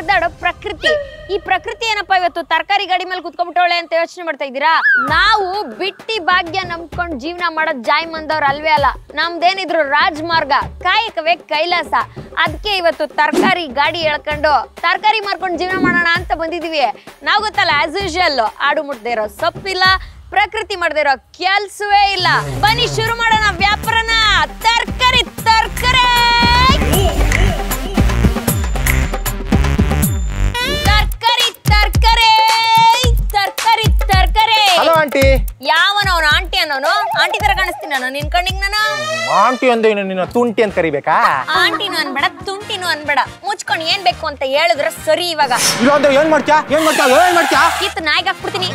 ಹರಿದಾಡೋ ಪ್ರಕೃತಿ ಈ ಪ್ರಕೃತಿ ಏನಪ್ಪ ಇವತ್ತು ತರಕಾರಿ ಗಾಡಿ ಮೇಲೆ ಕುತ್ಕೊಂಡ್ಬಿಟ್ಟವಳೆ ಅಂತ ಯೋಚನೆ ಮಾಡ್ತಾ ಇದ್ದೀರಾ ನಾವು ಬಿಟ್ಟಿ ಭಾಗ್ಯ ನಂಬ್ಕೊಂಡ್ ಜೀವನ ಮಾಡೋದ್ ಜಾಯ್ ಮಂದವ್ರು ಅಲ್ವೇ ಅಲ್ಲ ನಮ್ದೇನಿದ್ರು ರಾಜಮಾರ್ಗ ಕಾಯಕವೇ ಕೈಲಾಸ ಅದಕ್ಕೆ ಇವತ್ತು ತರಕಾರಿ ಗಾಡಿ ಎಳ್ಕೊಂಡು ತರಕಾರಿ ಮಾರ್ಕೊಂಡು ಜೀವನ ಮಾಡೋಣ ಅಂತ ಬಂದಿದೀವಿ ನಾವು ಗೊತ್ತಲ್ಲ ಆಸ್ ಯೂಶುವಲ್ ಆಡು ಮುಟ್ದೇ ಇರೋ ಸೊಪ್ಪಿಲ್ಲ ಪ್ರಕೃತಿ ಮಾಡದೇ ಇರೋ ಕೆಲ್ಸವೇ ಇಲ್ಲ ಬನ್ನಿ ಶುರು ಮಾಡೋಣ ವ್ಯಾಪಾರನ ತರಕಾರಿ ತರಕಾರಿ ತರಕಾರಿ ತರಕಾರಿ ತರಕಾರಿ ತರಕಾರಿ ಹಲೋ ಆಂಟಿ ಯಾವನ ಅವನು ಆಂಟಿ ಅನ್ನೋನು ಆಂಟಿ ತರ ಕಾಣಿಸ್ತೀನಿ ನಾನು ನಿನ್ ಕಣ್ಣಿಗೆ ನಾನು ಆಂಟಿ ಒಂದು ಏನು ನಿನ್ನ ತುಂಟಿ ಅಂತ ಕರಿಬೇಕಾ ಆಂಟಿನು ಅನ್ಬೇಡ ತುಂಟಿನು ಅನ್ಬೇಡ ಮುಚ್ಕೊಂಡು ಏನ್ ಬೇಕು ಅಂತ ಹೇಳಿದ್ರೆ ಸರಿ ಇವಾಗ ಇಲ್ಲ ಅಂದ್ರೆ ಏನ್ ಮಾಡ್ತ್ಯಾ ಏನ್ ಮಾಡ್ತ್ಯಾ ಏನ್ ಮಾಡ್ತ್ಯಾ ಕಿತ್ತು ನಾಯಿಗೆ ಹಾಕ್ಬಿಡ್ತೀನಿ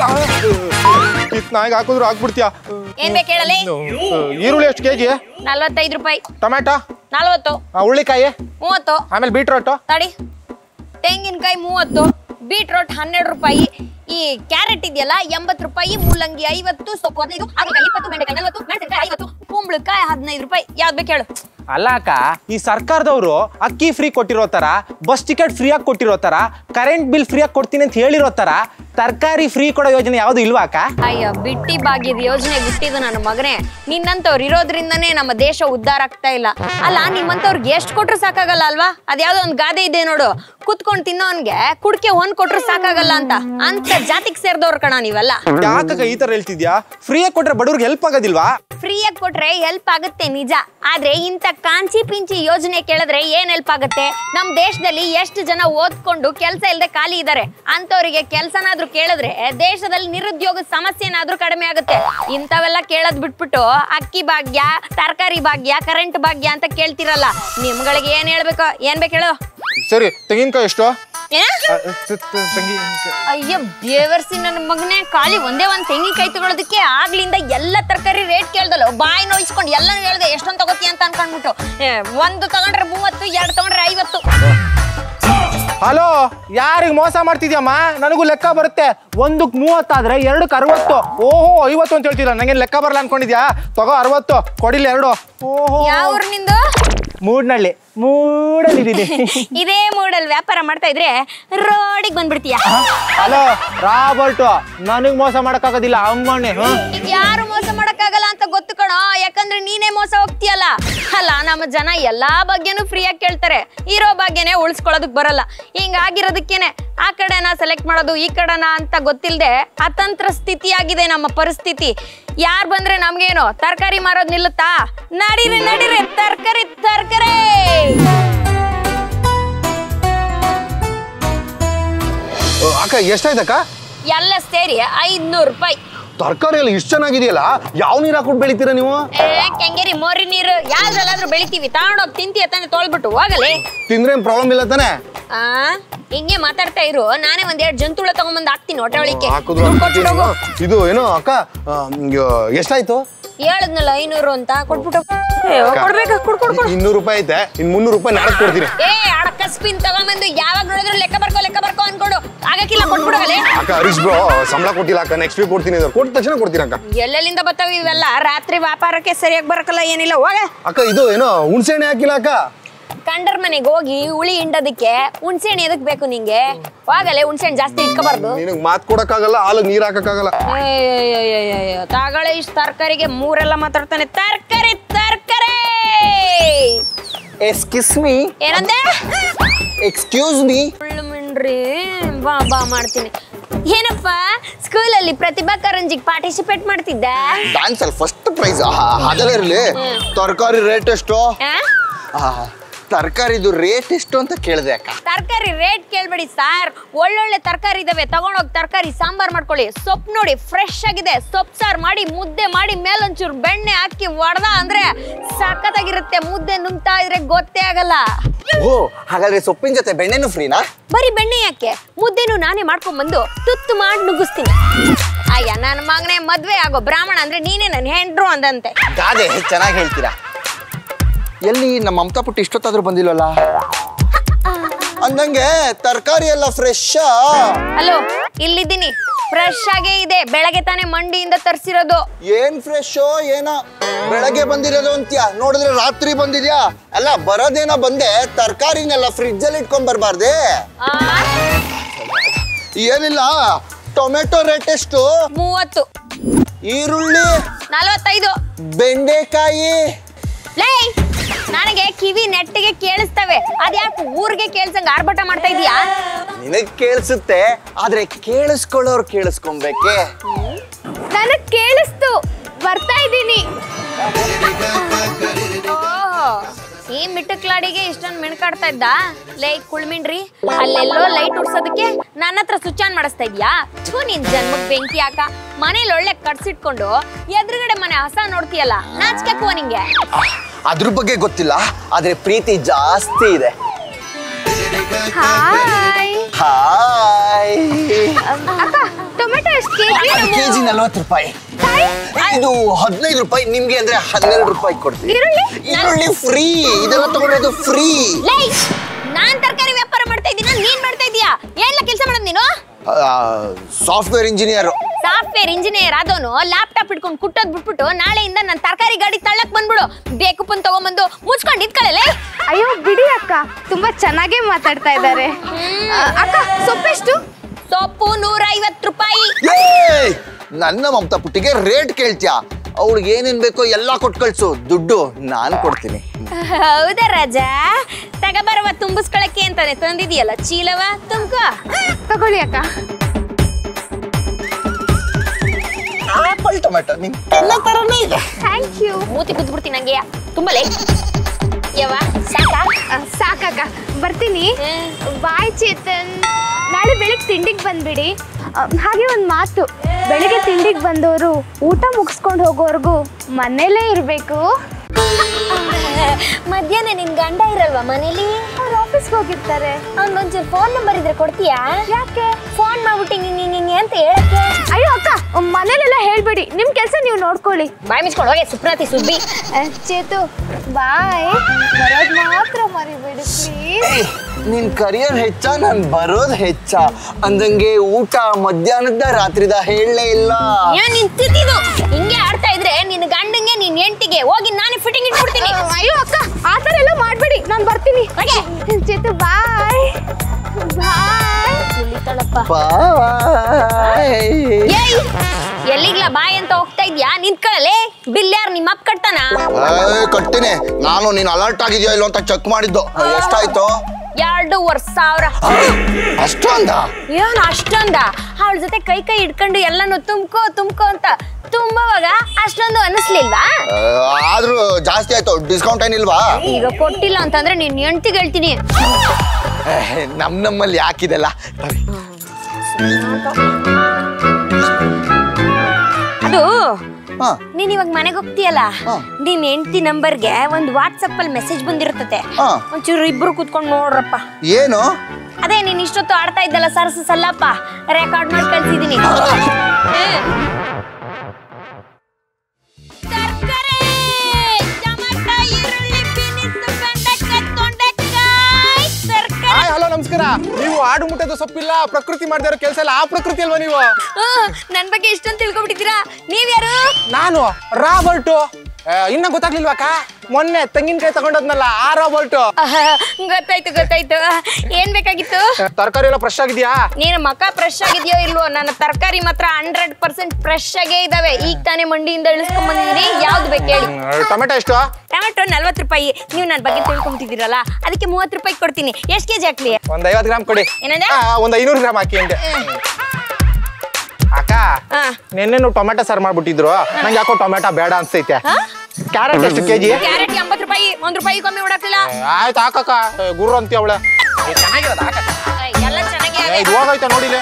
ಇತ್ ನಾಯಿಗೆ ಹಾಕಿದ್ರು ಹಾಕ್ಬಿಡ್ತೀಯಾ ಏನ್ ಬೇಕು ಹೇಳಲಿ ಈರುಳ್ಳಿ ಎಷ್ಟು ಕೆಜಿ ನಲ್ವತ್ತೈದು ರೂಪಾಯಿ ಟೊಮ್ಯಾಟೊ ನಲ್ವತ್ತು ಆ, ಹುಳ್ಳಿಕಾಯಿ ಮೂವತ್ತು ಆಮೇಲೆ ಬೀಟ್ರೋಟು ತಡಿ ತೆಂಗಿನಕಾಯಿ ಮೂವತ್ತು ಬೀಟ್ರೋಟ್ ಹನ್ನೆರಡು ರೂಪಾಯಿ ಈ ಕ್ಯಾರೆಟ್ ಇದೆಯಲ್ಲ ಎಂಬತ್ತು ರೂಪಾಯಿ ಮುಲ್ಲಂಗಿ ಐವತ್ತು ಸೊಪ್ಪು ಹದಿನೈದು ಹಾಗಲಕಾಯಿ ಇಪ್ಪತ್ತು ಬೆಂಡೆಕಾಯಿ ನಲವತ್ತು ಮೆಣಸಿನಕಾಯಿ ಐವತ್ತು ಕುಂಬಳಕಾಯಿ ಹದಿನೈದು ರೂಪಾಯಿ ಯಾವ್ದು ಬೇಕು ಹೇಳು ಅಲ್ಲ ಅಕ್ಕ ಈ ಸರ್ಕಾರದವರು ಅಕ್ಕಿ ಫ್ರೀ ಕೊಟ್ಟಿರೋ ತರ ಬಸ್ ಟಿಕೆಟ್ ಫ್ರೀ ಆಗಿ ಕೊಟ್ಟಿರೋ ತರ ಕರೆಂಟ್ ಬಿಲ್ ಫ್ರೀ ಆಗಿ ಕೊಡ್ತೀನಿ ಅಂತ ಹೇಳಿರೋ ತರ ತರಕಾರಿ ಫ್ರೀ ಕೊಡೋ ಯೋಜನೆ ಯಾವ್ದು ಇಲ್ವಾ ಅಕ್ಕ ಅಯ್ಯ ಬಿಟ್ಟಿ ಭಾಗ್ಯದ ಯೋಜನೆ ಬಿಟ್ಟಿದ್ದು ನನ್ನ ಮಗನೇ ನಿನ್ನಂತವ್ರು ಇರೋದ್ರಿಂದನೇ ನಮ್ಮ ದೇಶ ಉದ್ಧಾರ ಆಗ್ತಾ ಇಲ್ಲ ಅಲ್ಲ ನಿಮ್ಮಂತವ್ರಿಗೆ ಎಷ್ಟು ಕೊಟ್ರು ಸಾಕಾಗಲ್ಲ ಅಲ್ವಾ ಅದ್ಯಾವ್ದೋ ಒಂದು ಗಾದೆ ಇದೆ ನೋಡು ಕುತ್ಕೊಂಡು ತಿನ್ನೋನ್ಗೆ ಕುಡ್ಕೆ ಒಂದ್ ಕೊಟ್ರು ಸಾಕಾಗಲ್ಲ ಅಂತ ಅಂತ ಜಾತಿಗೆ ಸೇರ್ದವ್ರ ಕಣ ನೀವೆಲ್ಲ ಯಾಕಕ್ಕ ಈ ತರ ಹೇಳ್ತಿದ್ಯಾ ಫ್ರೀ ಆಗಿ ಕೊಟ್ರೆ ಬಡವ್ರಿಗೆ ಹೆಲ್ಪ್ ಆಗೋದಿಲ್ವಾ ಫ್ರೀಯಾಗಿ ಕೊಟ್ರೆ ಹೆಲ್ಪ್ ಆಗುತ್ತೆ ನಿಜ ಆದ್ರೆ ಇಂಥ ಕಾಂಚಿ ಪಿಂಚಿ ಯೋಜನೆ ಕೇಳಿದ್ರೆ ಏನ್ ಹೆಲ್ಪ್ ಆಗುತ್ತೆ ನಮ್ ದೇಶದಲ್ಲಿ ಎಷ್ಟು ಜನ ಓದ್ಕೊಂಡು ಕೆಲಸ ಇಲ್ಲದೆ ಖಾಲಿ ಇದ್ದಾರೆ ಅಂತವರಿಗೆ ಕೆಲ್ಸನಾದ್ರೂ ಕೇಳಿದ್ರೆ ದೇಶದಲ್ಲಿ ನಿರುದ್ಯೋಗ ಸಮಸ್ಯೆನಾದ್ರೂ ಕಡಿಮೆ ಆಗುತ್ತೆ ಇಂಥವೆಲ್ಲ ಕೇಳೋದ್ ಬಿಟ್ಬಿಟ್ಟು ಅಕ್ಕಿ ಭಾಗ್ಯ ತರಕಾರಿ ಭಾಗ್ಯ ಕರೆಂಟ್ ಭಾಗ್ಯ ಅಂತ ಕೇಳ್ತಿರಲ್ಲ ನಿಮ್ಗಳಿಗೆ ಏನ್ ಹೇಳ್ಬೇಕು ಏನ್ ಬೇಕು ಹೇಳು ಸರಿ ತೆಂಗಿನಕಾಯಿ ಎಷ್ಟು ಏ? ಆ, ತ- ತ- ತೆಂಗಿನಕಾಯಿ ಅಯ್ಯ ಬೇವರ್ಸಿ ನನ್ನ ಮಗನೇ ಖಾಲಿ ಒಂದೇ ಒಂದ್ ತೆಂಗಿನಕಾಯಿ ತಗೊಳೋದಕ್ಕೆ ಆಗ್ಲಿಂದ ಎಲ್ಲ ತರಕಾರಿ ರೇಟ್ ಕೇಳ್ದಲ್ಲ ಬಾಯಿ ನೋಯಿಸ್ಕೊಂಡು ಎಲ್ಲಾನು ಹೇಳ್ದೆ ಎಷ್ಟೊಂದು ತಗೋತಿ ಅಂತ ಅನ್ಕೊಂಡ್ಬಿಟ್ಟು ಏ, ಒಂದು ತಗೊಂಡ್ರೆ ಮೂವತ್ತು ಎರಡು ತಗೊಂಡ್ರೆ ಐವತ್ತು ಹಲೋ ಯಾರಿಗೆ ಮೋಸ ಮಾಡ್ತಿದ್ಯಮ್ಮ ನನಗೂ ಲೆಕ್ಕ ಬರುತ್ತೆ ಒಂದಕ್ಕೆ ಮೂವತ್ತಾದ್ರೆ ಎರಡಕ್ಕೆ ಅರವತ್ತು ಓಹೋ ಐವತ್ತು ಅಂತ ಹೇಳ್ತಿಲ್ಲ ನಂಗೆ ಲೆಕ್ಕ ಬರಲ್ಲ ಅನ್ಕೊಂಡಿದ್ಯಾ ತಗೋ ಅರವತ್ತು ಕೊಡಿಲ್ಲ ಎರಡು ಓಹೋ ಯಾವ ಊರು ನಿಂದು ಮೂಡ್ನಳ್ಳಿ ಮೂಡಲ್ಲಿದ್ದೀನಿ ಇದೇ ಮೂಡಲ್ ವ್ಯಾಪಾರ ಮಾಡ್ತಾ ಇದ್ರೆ ರೋಡಿಗೆ ಬಂದ್ಬಿಡ್ತೀಯ ಹಲೋ ರಾಬರ್ಟು ನನಗ್ ಮೋಸ ಮಾಡಕ್ಕಾಗೋದಿಲ್ಲ ಅಮ್ಮಣ್ಣೆ ಹ್ಮ್ ಈಗ ಯಾರು ಮೋಸ ಮಾಡಕ್ಕಾಗಲ್ಲ ಅಂತ ಗೊತ್ತು ಕಣೋ ಯಾಕಂದ್ರೆ ನೀನೇ ಮೋಸ ಹೋಗ್ತೀಯಲ್ಲ ಅಲ್ಲ ನಮ್ಮ ಜನ ಎಲ್ಲಾ ಬಗ್ಗೆನೂ ಫ್ರೀಯಾಗಿ ಕೇಳ್ತಾರೆ ಇರೋ ಭಾಗ್ಯನೇ ಉಳಿಸ್ಕೊಳ್ಳೋದಕ್ ಬರಲ್ಲ ಹಿಂಗಾಗಿರೋದಕ್ಕೇನೆ ಆ ಕಡೆನ ಸೆಲೆಕ್ಟ್ ಮಾಡೋದು ಈ ಕಡೆನ ಅಂತ ಗೊತ್ತಿಲ್ಲದೆ ಅತಂತ್ರ ಸ್ಥಿತಿಯಾಗಿದೆ ನಮ್ಮ ಪರಿಸ್ಥಿತಿ ಯಾರ್ ಬಂದ್ರೆ ನಮ್ಗೇನು ತರಕಾರಿ ಮಾರೋದ್ ನಿಲ್ಲುತ್ತಾ ನಡೀರಿ ನಡೀರಿ ತರಕಾರಿ ತರಕಾರಿ ಅಕ್ಕ ಎಷ್ಟಾಯ್ತಕ್ಕ ಎಲ್ಲ ಸೇರಿ ಐದ್ನೂರು ರೂಪಾಯಿ ತರಕಾರಿ ಎಲ್ಲ ಇಷ್ಟು ಚೆನ್ನಾಗಿದೆಯಲ್ಲ ಯಾವ ನೀರು ಹಾಕೊಂಡು ಬೆಳಿತೀರಾ ನೀವು ಏ ಕೆಂಗೇರಿ ಮೋರಿ ನೀರು ಯಾವ್ದ್ರಲ್ಲಾದ್ರೂ ಬೆಳಿತೀವಿ ತಗೊಂಡೋಗಿ ತಿಂತೀಯ ತಾನೆ ತೊಳ್ಬಿಟ್ಟು ಹೋಗಲಿ ತಿಂದ್ರೆ ಏನ್ ಪ್ರಾಬ್ಲಮ್ ಇಲ್ಲ ತಾನೆ ಆ ಹಿಂಗೆ ಮಾತಾಡ್ತಾ ಇರು ನಾನೇ ಒಂದ್ ಎರಡು ಜಂತುಳ ತಗೊಂಬಂದ್ ಹಾಕ್ತೀನಿ ಹೊಟ್ಟೆ ಒಳಿಕೆ ಹಾಕಿದ್ರು ದುಡ್ಡ್ ಕೊಟ್ಬಿಟ್ಟು ಹೋಗು. ಇದು ಏನೋ ಅಕ್ಕ ಆ, ಮ್, ಎಷ್ಟಾಯ್ತು ಹೇಳದ್ನಲ್ಲ ಐನೂರು ಅಂತ ಕೊಟ್ಬಿಟ್ಟು ಹೋಗು. ಅಯ್ಯೋ, ಕೊಡ್ಬೇಕು ಕೊಡ್ ಕೊಡ್ ಕೊಡ್ ಇನ್ನೂರು ರೂಪಾಯಿ ಐತೆ ಇನ್ ಮುನ್ನೂರು ರೂಪಾಯಿ ನಾಳೆ ಕೊಡ್ತೀನಿ ಏ ಅಡಕ ಸ್ಪಿನ್ ತಗೊಂಬಂದು ಯಾವಾಗ ನೋಡಿದ್ರು ಲೆಕ್ಕ ಬರ್ಕೋ ಲೆಕ್ಕ ಬರ್ಕೋ ಅನ್ಕೊಂಡು ಆಗಕ್ಕಿಲ್ಲ ಕೊಟ್ಬಿಡೋಗಲೇ ಅಕ್ಕ ಹರೀಶ್ ಬ್ರೋ ಸಂಬಳ ಕೊಟ್ಟಿಲ್ಲ ಅಕ್ಕ ನೆಕ್ಸ್ಟ್ ವೀಕ್ ಕೊಡ್ತೀನಿ ಅಂದ್ರೆ ಕೊಟ್ಟ ತಕ್ಷಣ ಕೊಡ್ತೀನಿ ಅಕ್ಕ ಎಲ್ಲೆಲ್ಲಿಂದ ಬರ್ತಾವ ಇವೆಲ್ಲ ರಾತ್ರಿ ವ್ಯಾಪಾರಕ್ಕೆ ಸರಿಯಾಗಿ ಬರಕಲ್ಲ ಏನಿಲ್ಲ ಹೋಗ ಅಕ್ಕ ಇದು ಏನೋ ಹುಣ್ಸೆಹಣ್ಣೆ ಹಾಕಿಲ್ಲ ಅಕ್ಕ ಕಂಡರ್ ಮನೆಗೆ ಹೋಗಿ ಹುಳಿ ಹಿಂಡೋದಕ್ಕೆ ಹುಣ್ಸೆಹಣ್ಣು ಎದಕ್ ಬೇಕು ನಿಂಗೆ ಹೋಗಲೇ ಹುಣ್ಸೆಹಣ್ಣು ಜಾಸ್ತಿ ಇಟ್ಕೋಬಾರ್ದು ನಿನಗ್ ಮಾತ್ ಕೊಡಕ್ಕಾಗಲ್ಲ ಹಾಲು ನೀರ್ ಹಾಕಕ್ಕಾಗಲ್ಲ ತಗೊಳ್ಳೆ ಇಷ್ಟು ತರಕಾರಿಗೆ ಮೂರೆಲ್ಲ ಮಾತಾಡ್ತಾನೆ ತರಕಾರಿ ತರಕಾರಿ ಎಕ್ಸ್ಕ್ಯೂಸ್ ಮೀ ಏನಂದೆ ಎಕ್ಸ್ಕ್ಯೂಸ್ ಮೀ ಸುಳ್ಳು ಮಿಣ್ರಿ ಬಾ ಬಾ ಮಾಡ್ತೀನಿ ಏನಪ್ಪ ಸ್ಕೂಲಲ್ಲಿ ಪ್ರತಿಭಾ ಕಾರಂಜಿಗೆ ಪಾರ್ಟಿಸಿಪೇಟ್ ಮಾಡ್ತಿದ್ದೆ ಡ್ಯಾನ್ಸ್ ಅಲ್ಲಿ ಫಸ್ಟ್ ಪ್ರೈಸ್ ಅದೆಲ್ಲ ಇರಲಿ ತರಕಾರಿ ರೇಟ್ ಎಷ್ಟು ಆ? ತರಕಾರಿದು ರೇಟ್ ಎಷ್ಟು ಅಂತ ಕೇಳಿದೆ ಅಕ್ಕ ತರಕಾರಿ ರೇಟ್ ಕೇಳ್ಬೇಡಿ ಸಾರ್ ಒಳ್ಳೊಳ್ಳೆ ತರಕಾರಿ ಇದಾವೆ ತಗೊಂಡೋಗಿ ತರಕಾರಿ ಸಾಂಬಾರ್ ಮಾಡ್ಕೊಳ್ಳಿ ಸೊಪ್ಪು ನೋಡಿ ಫ್ರೆಶ್ ಆಗಿದೆ ಸೊಪ್ಪು ಸಾರು ಮಾಡಿ ಮುದ್ದೆ ಮಾಡಿ ಮೇಲೊಂಚೂರು ಬೆಣ್ಣೆ ಹಾಕಿ ಒಡ್ದ ಅಂದ್ರೆ ಸಖತ್ತಾಗಿರುತ್ತೆ ಮುದ್ದೆ ನುಂಗ್ತಾ ಇದ್ರೆ ಗೊತ್ತೇ ಆಗಲ್ಲ ಓ ಹಾಗಾದ್ರೆ ಸೊಪ್ಪಿನ ಜೊತೆ ಬೆಣ್ಣೆನು ಫ್ರೀನಾ ಬರೀ ಬೆಣ್ಣೆ ಯಾಕೆ ಮುದ್ದೆನು ನಾನೇ ಮಾಡ್ಕೊಂಡ್ ಬಂದು ತುತ್ತು ಮಾಡಿ ನುಗ್ಗಿಸ್ತೀನಿ ಅಯ್ಯ ನನ್ನ ಮಗನೇ ಮದ್ವೆ ಆಗೋ ಬ್ರಾಹ್ಮಣ ಅಂದ್ರೆ ನೀನೇ ನನ್ನ ಹೆಂಡ್ರು ಅಂದಂತೆ ಗಾದೆ ಚೆನ್ನಾಗಿ ಹೇಳ್ತೀರಾ ಎಲ್ಲಿ ನಮ್ಮ ಮಮತಾ ಪುಟ್ಟಿ ಇಷ್ಟೊತ್ತಾದ್ರೂ ಬಂದಿಲ್ವಲ್ಲ ಅಂದಂಗೆ ತರಕಾರಿ ಎಲ್ಲ ಫ್ರೆಶ್ ಹಲೋ ಇಲ್ಲಿದ್ದೀನಿ ಫ್ರೆಶ್ ಆಗೇ ಇದೆ ಬೆಳಗ್ಗೆ ತಾನೇ ಮಂಡಿಯಿಂದ ತರಿಸಿರೋದು ಏನ್ ಫ್ರೆಶ್ ಏನೋ ಬೆಳಗ್ಗೆ ಬಂದಿರೋದು ಅಂತ್ಯ ನೋಡಿದ್ರೆ ರಾತ್ರಿ ಬಂದಿದ್ಯಾ ಅಲ್ಲ ಬರೋದೇನೋ ಬಂದೆ ತರಕಾರಿನೆಲ್ಲ ಫ್ರಿಡ್ಜ್ ಅಲ್ಲಿ ಇಟ್ಕೊಂಡ್ ಬರ್ಬಾರ್ದೆ ಏನಿಲ್ಲ ಟೊಮೆಟೊ ರೇಟ್ ಎಷ್ಟು ಮೂವತ್ತು ಈರುಳ್ಳಿ ನಲವತ್ತೈದು ಬೆಂಡೆಕಾಯಿ ಲೈ ನನಗೆ ಕಿವಿ ನೆಟ್ಟಿಗೆ ಕೇಳಿಸ್ತವೆ ಅದ್ಯಾಕೆ ಊರಿಗೆ ಕೇಳ್ಸಂಗ್ ಆರ್ಭಟ ಮಾಡ್ತಾ ಇದೀಯಾ ನಿನಗ್ ಕೇಳಿಸುತ್ತೆ ಆದ್ರೆ ಕೇಳಿಸ್ಕೊಳ್ಳೋರು ಕೇಳಿಸ್ಕೊಬೇಕೆ ನನಗ್ ಕೇಳಿಸ್ತು ಬರ್ತಾ ಇದ್ದೀನಿ ಓಹೋ ಈ ಮಿಟ್ಟಕ್ಲಾಡಿಗೆ ಇಷ್ಟೊಂದು ಮಿಣ್ಕಾಡ್ತಾ ಇದ್ದ ಲೈ ಕುಳ್ಮಿನ್ರಿ ಅಲ್ಲೆಲ್ಲೋ ಲೈಟ್ ಉಡ್ಸೋದಕ್ಕೆ ನನ್ನ ಹತ್ರ ಸ್ವಿಚ್ ಆನ್ ಮಾಡಿಸ್ತಾ ಇದ್ಯಾ ಥೂ ನಿನ್ ಜನ್ಮಕ್ ಬೆಂಕಿ ಹಾಕ ಮನೇಲಿ ಒಳ್ಳೆ ಕಟ್ಸಿಟ್ಕೊಂಡು ಎದುರುಗಡೆ ಮನೆ ಹಸ ನೋಡ್ತೀಯಲ್ಲ ನಾಚ್ಕಕ್ಕುವ ನಿಂಗೆ ಅದ್ರ ಬಗ್ಗೆ ಗೊತ್ತಿಲ್ಲ ಆದ್ರೆ ಪ್ರೀತಿ ಜಾಸ್ತಿ ಇದೆ ಹಾಯ್ ಹಾಯ್ ಅಕ್ಕ ಟೊಮೆಟೊ ಎಷ್ಟು ಕೆಜಿ ಕೆಜಿ ನಲ್ವತ್ತು ರೂಪಾಯಿ ಇದು ಹದಿನೈದು ರೂಪಾಯಿ ನಿಮ್ಗೆ ಅಂದ್ರೆ ಹನ್ನೆರಡು ರೂಪಾಯಿ ಕೊಡ್ತೀವಿ ಈರುಳ್ಳಿ ಈರುಳ್ಳಿ ಫ್ರೀ ಇದೆಲ್ಲ ತಗೊಂಡಿರೋದು ಫ್ರೀ ಲೈ ನಾನ್ ತರಕಾರಿ ವ್ಯಾಪಾರ ಮಾಡ್ತಾ ಇದ್ದೀನ ನೀನ್ ಮಾಡ್ತಾ ಇದೀಯಾ ಏನ್ಲ ಕೆಲಸ ಮಾಡೋದು ನೀನು ಸಾಫ್ಟ್ವೇರ್ ಇಂಜಿನಿಯರ್ ಸಾಫ್ಟ್ವೇರ್ ಇಂಜಿನಿಯರ್ ಆದವನು ಲ್ಯಾಪ್ಟಾಪ್ ಇಟ್ಕೊಂಡು ಕುಟ್ಟೋದ್ ಬಿಟ್ಬಿಟ್ಟು ನಾಳೆಯಿಂದ ನನ್ನ ತರಕಾರಿ ಗಾಡಿ ತಳ್ಳಕ್ ಬಂದ್ಬಿಡು ಬೇಕು ಪನ್ ತಗೊಂಬಂದು ಮುಚ್ಕೊಂಡು ಇಟ್ಕೊಳ್ಳಲೆ ಅಯ್ಯೋ ಬಿಡಿ ಅಕ್ಕ ತುಂಬಾ ಚೆನ್ನಾಗೇ ಮಾತಾಡ್ತಾ ಇದ್ದಾರೆ ಅಕ್ಕ ಸೊಪ್ಪೆಷ್ಟು ಸೊಪ್ಪು ನೂರ ಐವತ್ತು ರೂಪಾಯಿ ನನ್ನ ಮಮತಾ ಪುಟ್ಟಿಗೆ ರೇಟ್ ಕೇಳ್ತ್ಯಾ ಅವ್ಳಿಗೆ ಏನೇನ್ ಬೇಕೋ ಎಲ್ಲ ಕೊಟ್ಟು ಕಳ್ಸು ದುಡ್ಡು ನಾನ್ ಕೊಡ್ತೀನಿ ಹೌದಾ ರಾಜ ತಗಬರವ ತುಂಬಿಸ್ಕೊಳಕ್ಕೆ ಅಂತಾನೆ ತಂದಿದೀಯಲ್ಲ ಚೀಲವ ತುಂಬ್ಕೋ ತಗೊಳ್ಳಿ ಅಕ್ಕ ಆಪಲ್ ಟೊಮೆಟೊ ನಿಮ್ ಎಲ್ಲ ತರನೇ ಇದೆ ಥ್ಯಾಂಕ್ ಯು ಮೂತಿ ಕುದ್ಬಿಡ್ತೀನಿ ನಂಗೆ ತುಂಬಲೆ ಯವ್ವ ಸಾಕಾ ಸಾಕಕ್ಕ ಬರ್ತೀನಿ ಬಾಯ್ ಚೇತನ್ ನಾಳೆ ಬೆಳಿಗ್ಗೆ ತಿಂಡಿಗೆ ಬಂದ್ಬಿಡಿ ಆ, ಹಾಗೆ ಒಂದು ಮಾತು ಬೆಳಿಗ್ಗೆ ತಿಂಡಿಗೆ ಬಂದವರು ಊಟ ಮುಗಿಸ್ಕೊಂಡು ಹೋಗೋವರೆಗೂ ಮನೇಲೇ ಇರಬೇಕು ಮಧ್ಯಾಹ್ನ ನಿನ್ ಗಂಡ ಇರಲ್ವಾ ಮನೇಲಿ ಅವ್ರು ಆಫೀಸ್ಗೆ ಹೋಗಿರ್ತಾರೆ ಅವ್ನಿಗೊಂಚೂರು ಫೋನ್ ನಂಬರ್ ಇದ್ರೆ ಕೊಡ್ತೀಯಾ ಯಾಕೆ ಫೋನ್ ಮಾಡ್ಬಿಟ್ಟು ಹಿಂಗೆ ಹಿಂಗೆ ಹಿಂಗೆ ಅಂತ ಹೇಳಕ್ಕೆ ಅಯ್ಯೋ ಅಕ್ಕ ಮನೇಲೆಲ್ಲ ಹೇಳ್ಬೇಡಿ ನಿಮ್ಮ ಕೆಲಸ ನೀವು ನೋಡ್ಕೊಳ್ಳಿ ಬಾಯ್ ಮಿಚ್ಕೊಂಡು ಹೋಗಿ ಸುಪ್ರಾತಿ ಸುದ್ದಿ ಆ, ಚೇತು ಬಾಯ್ ಬರೋದು ಮಾತ್ರ ಮರಿಬೇಡಿ ಪ್ಲೀಸ್ ಏಯ್, ನಿನ್ ಕರಿಯರ್ ಹೆಚ್ಚ ನಾನ್ ಬರೋದ್ ಹೆಚ್ಚ ಅಂದಂಗೆ ಊಟ ಮಧ್ಯಾಹ್ನದ ರಾತ್ರಿದ ಹೇಳಲೇ ಇಲ್ಲ ಏನ್ ನಿಂತಿದ್ದು ಹಿಂಗೆ ಆಡ್ತಾ ಇದ್ರೆ ನಿನ್ನ ಗಂಡಂಗೆ ನಿನ್ ಹೆಂಡತಿಗೆ ಹೋಗಿ ನಾನೇ ಫಿಟ್ಟಿಂಗ್ ಇಟ್ಬಿಡ್ತೀನಿ ಅಯ್ಯೋ ಅಕ್ಕ ಆ ಥರ ಎಲ್ಲ ಮಾಡಬೇಡಿ ನಾನು ಬರ್ತೀನಿ ಹೋಗೆ. ಚೇತು ಬಾಯ್ ಬಾಯ್ ಉಳಿತಾಳಪ್ಪ ಬಾಯ್ ಏಯ್ ಎಲ್ಲಿಗ್ಲ ಬಾಯ್ ಅಂತ ಹೋಗ್ತಾ ಇದ್ಯಾ ನಿಂತ್ಕೊಳ್ಳಲೆ ಬಿಲ್ ಯಾರು ನಿಮ್ಮ ಅಪ್ಪ ಕಟ್ತಾನ ಏಯ್, ಕಟ್ತೀನಿ ನಾನು ನೀನ್ ಅಲರ್ಟ್ ಆಗಿದ್ಯೋ ಇಲ್ಲೋ ಅಂತ ಚೆಕ್ ಮಾಡಿದ್ದು ಎಷ್ಟಾಯ್ತು ಎರಡೂವರೆ ಸಾವಿರ ಅಷ್ಟು ಅಂದ ಏನ್ ಅಷ್ಟೊಂದ ಅವಳ ಜೊತೆ ಕೈ ಕೈ ಇಟ್ಕೊಂಡು ಎಲ್ಲಾನು ತುಂಬ್ಕೋ ತುಂಬ್ಕೋ ಅಂತ ತುಂಬವಾಗ ಅಷ್ಟೊಂದು ಅನ್ನಿಸ್ಲಿಲ್ವಾ ಆ, ಆದ್ರೂ ಜಾಸ್ತಿ ಆಯ್ತು ಡಿಸ್ಕೌಂಟ್ ಏನಿಲ್ವಾ ಈಗ ಕೊಟ್ಟಿಲ್ಲ ಅಂತಂದ್ರೆ ನೀನ್ ಹೆಂಡ್ತಿಗೆ ಹೇಳ್ತೀನಿ ಏ, ನಮ್ ನಮ್ಮಲ್ಲಿ ಯಾಕಿದೆಲ್ಲ ಅದು ಹಾ ನೀನ್ ಇವಾಗ ಮನೆಗೆ ಹೋಗ್ತೀಯಲ್ಲ ಹಾ. ನಿನ್ ಹೆಂಡತಿ ನಂಬರ್ಗೆ ಒಂದ್ ವಾಟ್ಸಪ್ ಅಲ್ಲಿ ಮೆಸೇಜ್ ಬಂದಿರ್ತತೆ ಹಾ. ಒಂಚೂರು ಇಬ್ರು ಕೂತ್ಕೊಂಡು ನೋಡ್ರಪ್ಪ ಏನು ಅದೇ ನೀನ್ ಇಷ್ಟೊತ್ತು ಆಡ್ತಾ ಇದ್ದಲ್ಲ ಸರ್ಸ ಸಲ್ಲಪ್ಪ ರೆಕಾರ್ಡ್ ಮಾಡಿ ಕಳ್ಸಿದೀನಿ ತರ್ಕಾರಿ, ಟೊಮೆಟೊ, ಈರುಳ್ಳಿ, ಬೀನಿಸ್, ಬೆಂಡೆಕಾಯಿ, ತೊಂಡೆಕಾಯಿ, ತರ್ಕಾರಿ. ಹಾಯ್ ಹಲೋ ನಮಸ್ಕಾರ ನೀವು ಆಡು ಮುಟ್ಟದ ಸೊಪ್ಪಿಲ್ಲ ಪ್ರಕೃತಿ ಮಾಡ್ತಾ ಇರೋ ಕೆಲಸ ಇಲ್ಲ ಆ ಪ್ರಕೃತಿ ಅಲ್ವಾ ನೀವು ಹ್ಮ್, ನನ್ ಬಗ್ಗೆ ಇಷ್ಟೊಂದು ತಿಳ್ಕೊಬಿಟ್ಟಿದ್ದೀರಾ ನೀವ್ಯಾರು ನಾನು ರಾಬರ್ಟು ಆ, ಇನ್ನ ಗೊತ್ತಾಗ್ಲಿಲ್ವಾಕ ಮೊನ್ನೆ ತೆಂಗಿನಕಾಯಿ ತಗೊಂಡದ್ನಲ್ಲ ಆ ರಾಬರ್ಟು ಆಹ್, ಗೊತ್ತಾಯ್ತು ಗೊತ್ತಾಯ್ತು ಏನ್ ಬೇಕಾಗಿತ್ತು ತರಕಾರಿ ಎಲ್ಲ ಫ್ರೆಶ್ ಆಗಿದ್ಯಾ ನೀನು ಮಕ ಫ್ರೆಶ್ ಆಗಿದ್ಯೋ ಇಲ್ವೋ ನನ್ನ ತರಕಾರಿ ಮಾತ್ರ ಹಂಡ್ರೆಡ್ ಪರ್ಸೆಂಟ್ ಫ್ರೆಶ್ ಆಗೇ ಇದಾವೆ ಈಗ ತಾನೇ ಮಂಡಿಯಿಂದ ಇಳಿಸ್ಕೊಂಡ್ ಬಂದಿದ್ದೀನಿ ಯಾವ್ದು ಬೇಕು ಹೇಳಿ ಹ್ಮ್, ಟೊಮೆಟೊ ಎಷ್ಟು ಟೊಮೆಟೊ ನಲ್ವತ್ತು ರೂಪಾಯಿ ನೀವು ನನ್ನ ಬಗ್ಗೆ ತಿಳ್ಕೊಂತಿದ್ದೀರಲ್ಲ ಅದಕ್ಕೆ ಮೂವತ್ತು ರೂಪಾಯಿ ಕೊಡ್ತೀನಿ ಎಷ್ಟು ಕೆಜಿ ಹಾಕ್ಲಿ ಒಂದ್ ಐವತ್ ಗ್ರಾಮ್ ಕೊಡಿ ಏನಂದೆ? ಆ, ಒಂದ್ ಐನೂರು ಗ್ರಾಮ್ ಹಾಕಿ ಹಂಗೆ ಅಕ್ಕ ಹಾ. ನಿನ್ನೆ ನೀವು ಟೊಮೆಟೊ ಸಾರು ಮಾಡ್ಬಿಟ್ಟಿದ್ರು ನಂಗೆ ಯಾಕೋ ಟೊಮೆಟೊ ಬೇಡ ಅನ್ಸೈತೆ ಕ್ಯಾರೆಟ್ ಎಷ್ಟು ಕೆಜಿ ಕ್ಯಾರೆಟ್ ಎಂಬತ್ತು ರೂಪಾಯಿ ಒಂದ್ ರೂಪಾಯಿ ಕಮ್ಮಿ ಮಾಡಕ್ಕಿಲ್ಲ ಆಯ್ತು ಹಾಕಕ್ಕ ಏ, ಗುರು ಅಂತೀಯ ಅವಳೆ ಚೆನ್ನಾಗಿರೋದು ಹಾಕಕ್ಕ ಎಲ್ಲ ಚೆನ್ನಾಗಿ ಏ, ಅವೆ. ಇದು ಹೋಗೈತೆ ನೋಡಿಲೆ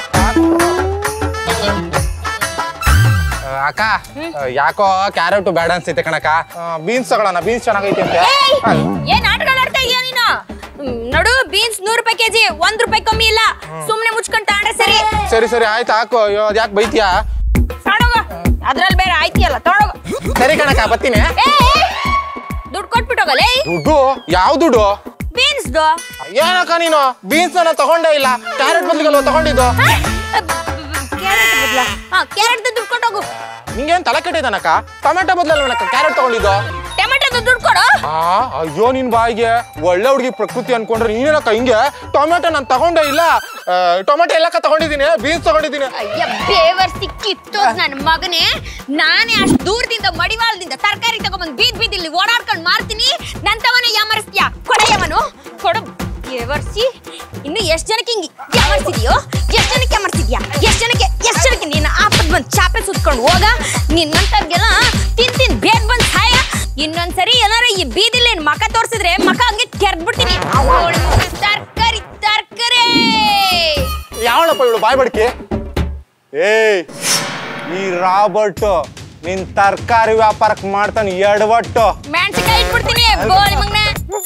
ಅಕ್ಕ ಆ, ಯಾಕೋ ಕ್ಯಾರೆಟ್ ಬೇಡ ಅನ್ಸೈತೆ ಕಣಕ್ಕ ಬೀನ್ಸ್ ತಗೊಳ್ಳೋಣ ಬೀನ್ಸ್ ಚೆನ್ನಾಗೈತೆ ಅಂತೆ ಏಯ್, ಏನ್ ಆಟಗಳು ಆಡ್ತಾ ಇದೀಯ ನೀನು ಹ್ಮ್, ನೋಡು ಬೀನ್ಸ್ ನೂರು ರೂಪಾಯಿ ಕೆಜಿ ಒಂದ್ ರೂಪಾಯಿ ಕಮ್ಮಿ ಇಲ್ಲ ಸುಮ್ನೆ ಮುಚ್ಕೊಂಡ್ ತಗೊಂಡ್ರೆ ಸರಿ ಸರಿ ಸರಿ ಆಯ್ತು ಹಾಕು ಅಯ್ಯೋ ಅದು ಯಾಕೆ ಬೈತೀಯಾ ತಗೊಂಡೋಗ ಅದ್ರಲ್ಲಿ ಬೇರೆ ಆಯ್ತಿಯಲ್ಲ ತಗೊಂಡೋಗ ಸರಿ ಕಣಕ್ಕ ಬರ್ತೀನಿ ದುಡ್ಡು ಕೊಟ್ಬಿಟ್ಟೋಗಲ್ಲ ದುಡ್ಡು ಯಾವ ದುಡ್ಡು ಬೀನ್ಸ್ದು ಏನಕ್ಕ ನೀನು ಬೀನ್ಸ್ ನಾನು ತಗೊಂಡೇ ಇಲ್ಲ ಕ್ಯಾರೆಟ್ ಬದಲಿಗೆ ತಗೊಂಡಿದ್ದು ಕ್ಯಾರೆಟ್ ಬದ್ಲ ಹಾ ಕ್ಯಾರೆಟ್ ದುಡ್ಡು ಕೊಟ್ಟೋಗು ನಿಂಗೇನ್ ತಲೆ ಕೆಟ್ಟಿದ್ದಾನಕ್ಕ ಟೊಮೆಟೊ ಬದಲಲ್ವನಕ್ಕ ಕ್ಯಾರೆಟ್ ತಗೊಂಡಿದ್ದು ಟೊಮೆಟೊ ದುಡ್ಡು ಕೊಡು ಆ ಅಯ್ಯೋ ನಿನ್ ಬಾಯಿಗೆ ಒಳ್ಳೆ ಹುಡುಗಿ ಪ್ರಕೃತಿ ಅನ್ಕೊಂಡ್ರೆ ನೀನೇನಕ್ಕ ಹಿಂಗೆ ಟೊಮೆಟೊ ನಾನು ತಗೊಂಡೇ ಇಲ್ಲ ಆ, ಟೊಮೆಟೊ ಎಲ್ಲಕ್ಕ ತಗೊಂಡಿದ್ದೀನಿ ಬೀನ್ಸ್ ತಗೊಂಡಿದ್ದೀನಿ ಅಯ್ಯ ಬೇವರ್ಸಿ ಕಿತ್ತೋದ್ ನನ್ನ ಮಗನೇ ನಾನೇ ಅಷ್ಟು ದೂರದಿಂದ ಮಡಿವಾಳದಿಂದ ತರಕಾರಿ ತಗೊಂಬಂದ್ ಬೀದ್ ಬೀದಿಲಿ ಓಡಾಡ್ಕೊಂಡು ಮಾರ್ತೀನಿ ನಂತವನ ಯಾಮರಿಸ್ತೀಯ ಕೊಡೆಯವನು ಕೊಡು ಬೇವರ್ಸಿ ಇನ್ನು ಎಷ್ಟ್ ಜನಕ್ಕೆ ಹಿಂಗ್ ಯಾಮರ್ಸಿದ್ಯೋ ಎಷ್ಟ್ ಜನಕ್ಕೆ ಯಾಮರ್ಸಿದ್ಯಾ ಎಷ್ಟ್ ಜನಕ್ಕೆ ಎಷ್ಟ್ ಜನಕ್ಕೆ ನೀನು ಆಪತ್ ಬಂದ್ ಚಾಪೆ ಸುತ್ಕೊಂಡು ಹೋಗ ನಿನ್ನಂತವ್ರಿಗೆಲ್ಲ ತಿನ್ ತಿನ್ ಬೇಗ ಬಂದ್ ಸಾಯ ಇನ್ನೊಂದ್ಸರಿ ಏನಾರ ಈ ಬೀದಿಲಿ ಏನ್ ಮಕ ತೋರ್ಸಿದ್ರೆ ಮಕ ಹಂಗೆ ಕೆರ್ದ್ಬಿಡ್ತೀನಿ ತರ್ಕಾರಿ ತರ್ಕಾರಿ ಯಾವಳಪ್ಪ ಇವಳು ಬಾಯ್ ಬಡ್ಕಿ ಏಯ್ ಈ ರಾಬರ್ಟ್ ನಿನ್ ತರಕಾರಿ ವ್ಯಾಪಾರಕ್ಕೆ ಮಾಡ್ತಾನೆ ಎಡವಟ್ಟು ಮೆಣಸಿನ್ಕಾಯಿ ಇಟ್ಬಿಡ್ತೀನಿ ಬೋಳಿ ಮಗನೇ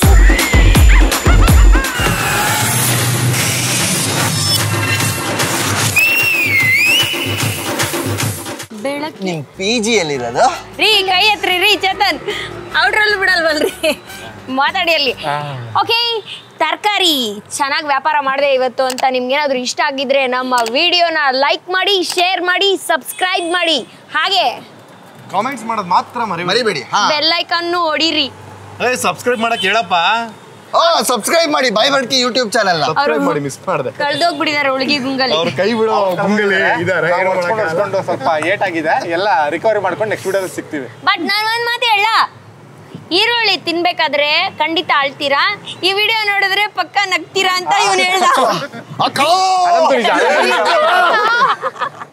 ಬೆಳಗ್ಗೆ ನಿಮ್ ಪಿ ಜಿ ಎಲ್ಲಿರೋದು ರೀ ಕೈ ಎತ್ರಿ ರೀ ಚೇತನ್ ಔಟ್ರಲ್ಲಿ ಬಿಡಲ್ವಲ್ರಿ ಮಾತಾಡಿ ಅಲ್ಲಿ ಓಕೆ ತರಕಾರಿ ಚೆನ್ನಾಗಿ ವ್ಯಾಪಾರ ಮಾಡಿದೆ ಇವತ್ತು ಅಂತ ನಿಮ್ಗೇನಾದ್ರೂ ಇಷ್ಟ ಆಗಿದ್ರೆ ನಮ್ಮ ವಿಡಿಯೋನ ಲೈಕ್ ಮಾಡಿ ಶೇರ್ ಮಾಡಿ ಸಬ್ಸ್ಕ್ರೈಬ್ ಮಾಡಿ ಹಾಗೆ ಕಾಮೆಂಟ್ಸ್ ಮಾಡೋದು ಮಾತ್ರ ಮರಿ ಮರಿಬೇಡಿ ಹಾ ಬೆಲ್ ಐಕನ್ನು ಹೊಡೀರಿ ಏ ಸಬ್ಸ್ಕ್ರೈಬ್ ಮಾಡಕ್ ಹೇಳಪ್ಪ ಓ ಸಬ್ಸ್ಕ್ರೈಬ್ ಮಾಡಿ ಬಾಯ್ ಬಡ್ಕಿ ಯೂಟ್ಯೂಬ್ ಚಾನೆಲ್ ಸಬ್ಸ್ಕ್ರೈಬ್ ಮಾಡಿ ಮಿಸ್ ಮಾಡಿದೆ ಕಳ್ದೋಗ್ಬಿಟ್ಟಿದ್ದಾರೆ ಉಳ್ಗಿ ಗುಂಗಲಿ ಅವ್ರ ಕೈ ಬಿಡೋ ಗುಂಗಲಿ ಇದಾರೆ ಏನು ಮಾಡಕ್ಕಾಗಲ್ಲ. ಹೊಡ್ಸ್ಕೊಂಡು ಸ್ವಲ್ಪ ಏಟ್ ಆಗಿದೆ ಎಲ್ಲ ರಿಕವರಿ ಮಾಡ್ಕೊಂಡು ನೆಕ್ಸ್ಟ್ ವಿಡಿಯೋದಲ್ಲಿ ಸಿಗ್ತೀವಿ ಬಟ್ ನಾನು ಒಂದ್ ಮಾತು ಹೇಳ ಈರುಳ್ಳಿ ತಿನ್ಬೇಕಾದ್ರೆ ಖಂಡಿತ ಅಳ್ತೀರಾ ಈ ವಿಡಿಯೋ ನೋಡಿದ್ರೆ ಪಕ್ಕ ನಗ್ತೀರಾ ಅಂತ ಇವನು ಹೇಳ್ದ ಅದಂತೂ ನಿಜ, ಅದಂತೂ ನಿಜ.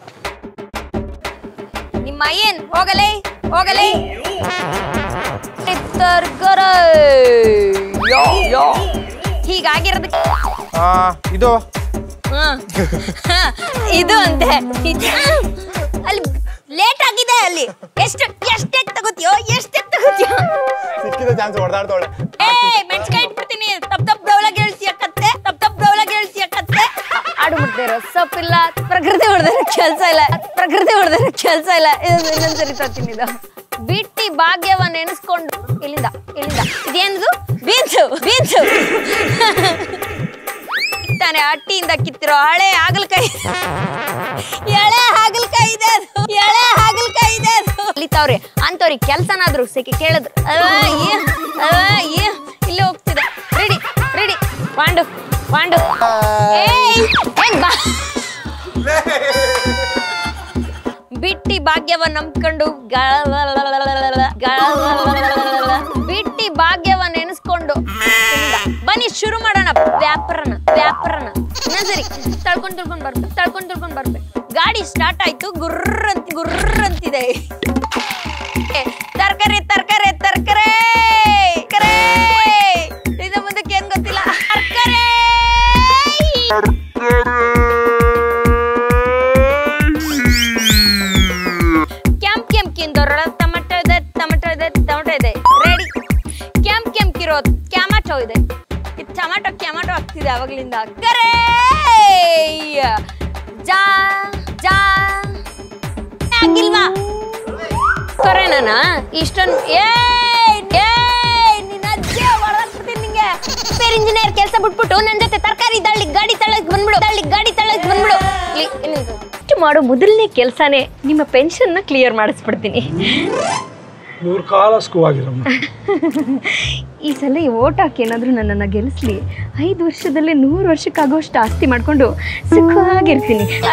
ನಿಮ್ಮ ಏನ್ ಹೋಗಲೇ ಹೋಗಲೇ ತರ್ಕರ ಹೀಗಾಗಿರೋದಕ್ಕೆ ಆ, ಇದು ಹ್ಮ್. ಇದು ಅಂತೆ ಇದು- ಅಲ್ಲಿ ಲೇಟ್ ಆಗಿದೆ ಅಲ್ಲಿ ಎಷ್ಟು ಎಷ್ಟೆಕ್ ತಗೋತೀಯೋ ಎಷ್ಟೆಕ್ ತಗೋತೀಯೋ ಸಿಕ್ಕಿದ ಚಾನ್ಸ್ ಹೊಡೆದಾಡ್ತಾವಳೆ ಏ ಮೆಣಸಿನ್ಕಾಯಿ ಇಟ್ಬಿಡ್ತೀನಿ ತಪ್ ತಪ್ ದವಳಗ್ ಹೇಳ್ತೀಯ ಕತ್ತೆ ತಪ್ ತಪ್ ದವಳಗ್ ಹೇಳ್ತೀಯ ಕತ್ತೆ ಆಡು ಬಿಡ್ದಿರೋ ಸೊಪ್ಪಿಲ್ಲ ಪ್ರಕೃತಿ ಹೊಡೆದ್ರೆ ಕೆಲಸ ಇಲ್ಲ ಪ್ರಕೃತಿ ಹೊಡೆದ್ರೆ ಕೆಲಸ ಇಲ್ಲ ಇದು ಇನ್ನೊಂದ್ಸರಿ ತರ್ತೀನಿ ಇದು ಬಿಟ್ಟಿ ಭಾಗ್ಯವನ್ನ ನೆನೆಸ್ಕೊಂಡು ಇಲ್ಲಿಂದ ಇಲ್ಲಿಂದ ಇದೇನದು ಬೀನ್ಸು ಬೀನ್ಸು ತಾನೆ ಅಟ್ಟಿಯಿಂದ ಕಿತ್ತಿರೋ ಹಳೆ ಹಾಗಲಕಾಯಿ ಎಳೆ ಹಾಗಲಕಾಯಿ ಇದೆ ಅದು ಎಳೆ ಹಾಗಲಕಾಯಿ ಇದೆ ಅದು ಅಲ್ಲಿತ್ತವ್ರಿ ಅಂತವ್ರಿಗೆ ಕೆಲ್ಸನಾದ್ರು ಸಿಕ್ಕಿ ಕೇಳಿದ್ರು ಅವ ಏ ಅವ ಏ ಇಲ್ಲಿ ಹೋಗ್ತಿದೆ ರೆಡಿ ರೆಡಿ ಪಾಂಡು ಪಾಂಡು ಏಯ್ ಏನ್ ಬಾ ಬಿಟ್ಟಿ ಭಾಗ್ಯವನ್ನ ನಂಬ್ಕೊಂಡು ಗಳ- ಗಳ- ಬಿಟ್ಟಿ ಭಾಗ್ಯವನ್ನ ನೆನೆಸ್ಕೊಂಡು ಇಲ್ಲಿಂದ. ಬನ್ನಿ ಶುರು ಮಾಡೋಣ ವ್ಯಾಪಾರನ ವ್ಯಾಪಾರನ ಇನ್ನೊಂದ್ಸರಿ ತಳ್ಕೊಂಡ್ ತಳ್ಕೊಂಡ್ ಬರ್ಬೇಕು ತಳ್ಕೊಂಡ್ ತಳ್ಕೊಂಡ್ ಬರ್ಬೇಕು ಗಾಡಿ ಸ್ಟಾರ್ಟ್ ಆಯ್ತು ಗುರ್ರ ಅಂತ ಗುರ್ರ ಅಂತಿದೆ ಏ, ತರ್ಕಾರಿ ತರ್ಕಾರಿ ತರ್ಕಾರಿ ಕರೆ ಇದು ಮುಂದಕ್ಕೆ ಏನ್ ಗೊತ್ತಿಲ್ಲ ತರ್ಕಾರಿ ಕೆಂಪ್ ಕೆಂಪ್ಕಿಂದವ್ರ ಟೊಮೆಟೊ ಇದೆ ಟೊಮೆಟೊ ಇದೆ ಟೊಮೆಟೊ ಇದೆ ರೆಡಿ ಕೆಂಪ್ ಕೆಂಪ್ಕಿರೋ ಕ್ಯಾಮಟೊ ಇದೆ ಇದು ಟೊಮೆಟೊ ಕ್ಯಾಮಟೊ ಆಗ್ತಿದೆ ಅವಾಗ್ಲಿಂದ ಕರೆ ಜಾ ಜಾ ಆಗಿಲ್ವಾ ಕರೆನಾ ಇಷ್ಟೊಂದು ಏ ಏ ನಿನ್ನ ಅಜ್ಜಿ ಹೊಡೆದಾಕ್ಬಿಡ್ತೀನಿ ನಿಂಗೆ ಬೇರೆ ಇಂಜಿನಿಯರ್ ಕೆಲಸ ಬಿಟ್ಬಿಟ್ಟು ನನ್ನ ಜೊತೆ ತರಕಾರಿ ದಳ್ಳಿ ಗಾಡಿ ತಳ್ಳಕ್ ಬಂದ್ಬಿಡು ದಳ್ಳಿ ಗಾಡಿ ತಳ್ಳಕ್ ಬಂದ್ಬಿಡು ಇಲ್ಲಿ, ಇಲ್ಲಿ ನಿಂತ್ಕೊ. ಇಷ್ಟು ಮಾಡೋ ಮೊದಲನೇ ಕೆಲಸನೇ ನಿಮ್ಮ ಪೆನ್ಷನ್ನ ಕ್ಲಿಯರ್ ಮಾಡಿಸ್ಬಿಡ್ತೀನಿ ನೂರು ಕಾಲ ಸುಖವಾಗಿರಮ್ಮ ಈ ಸಲ ಈ ಓಟ್ ಹಾಕಿ ಏನಾದರೂ ನನ್ನನ್ನು ಗೆಲ್ಲಿಸ್ಲಿ ಐದು ವರ್ಷದಲ್ಲೇ ನೂರು ವರ್ಷಕ್ಕಾಗೋಷ್ಟು ಆಸ್ತಿ ಮಾಡಿಕೊಂಡು ಸುಖವಾಗಿರ್ತೀನಿ